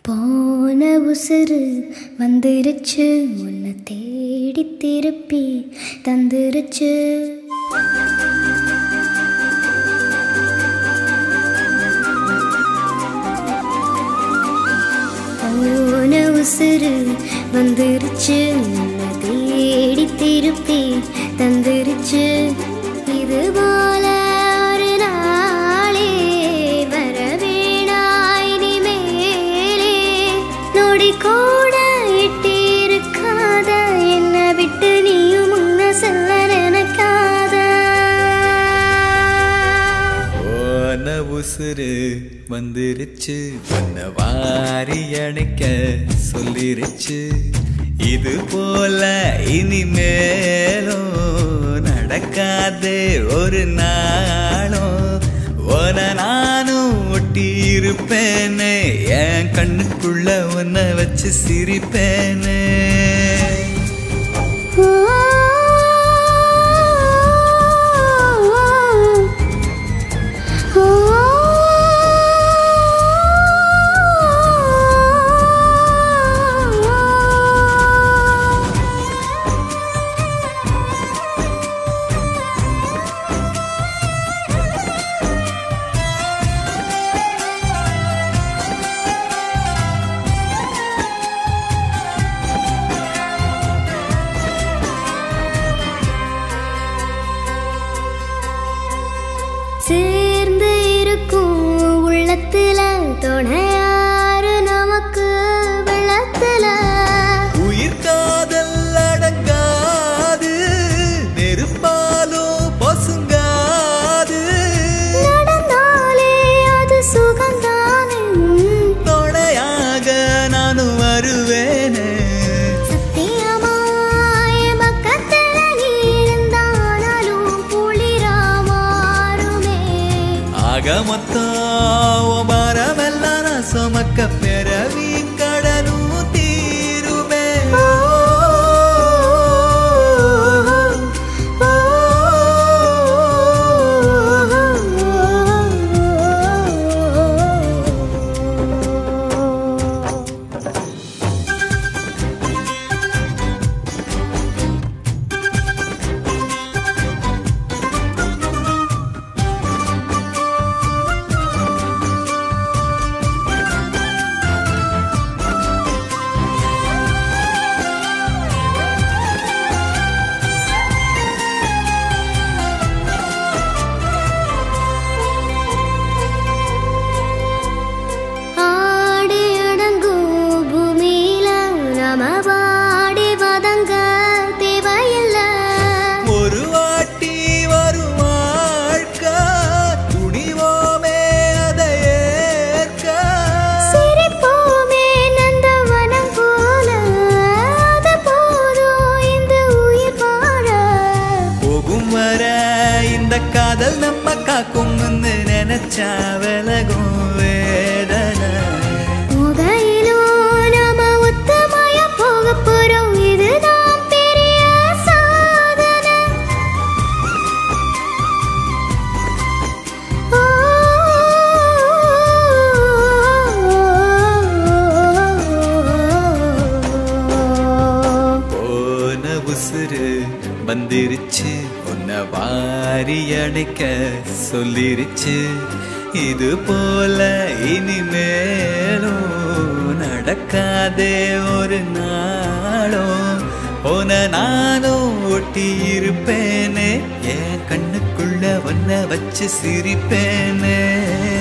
போன உசுறு வந்துருச்சு உன்னை தேடி திருப்பி தந்துருச்சு போன உசுறு வந்துருச்சு உன்னை தேடி திருப்பி தந்துருச்சு இது போல ஒரு நாளே வர வேணாய் இனிமேலே நொடி கூட எட்டி இருக்காத என்னை விட்டு நீயும் முன்ன செல்ல நினைக்காத போன உசுறு வந்துருச்சு உன்னை வாரி அணைக்க சொல்லிருச்சு இது போல இனிமேலும் நடக்காதே ஒரு நாளும் உன நானும் ஒட்டி இருப்பேனே என் கண்ணுக்குள்ள உன்னை வச்சு சிரிப்பேனே சேர்ந்து இருக்கும் உள்ளத்துல துணையாரு நமக்கு வெள்ளத்துல உயிர் காதல் அடங்காது நெருப்பாலோ பசுங்காது நடந்தாலே அது சுகந்தானே தொடையாக நானும் வருவேனே சத்தியமாய பக்கத்துல நீ இருந்தானாலும் குளிரா மாறுமே ஆக மொத்தம் உன் பாரமெல்லாம் நான் சுமக்க பிறவி கடனும் தீருமே ஆடி அடங்கும் பூமியில நாம பாடி வதங்க தேவையில்லை ஒரு வாட்டி வரும் வாழ்க்கை துணிவோமே அதை ஏற்க சிரிப்போமே நந்தவனம் போல அது போதும் இந்த உயிர் வாழ போகும் வர இந்த காதல் நம்ம காக்கும் நினைச்சா விலகும் வேதனை முகையிலும் நாம ஒத்தமாய போக போறோம் இதுதான் பெரிய சாதனை ஓ, போன உசுறு வந்துருச்சு உன்னை வாரி அணைக்க சொல்லிருச்சு இது போல இனிமேலும் நடக்காதே ஒரு நாளும் போன நானும் ஒட்டி இருப்பேனே என் கண்ணுக்குள்ள ஒன்ன வச்சு சிரிப்பேனே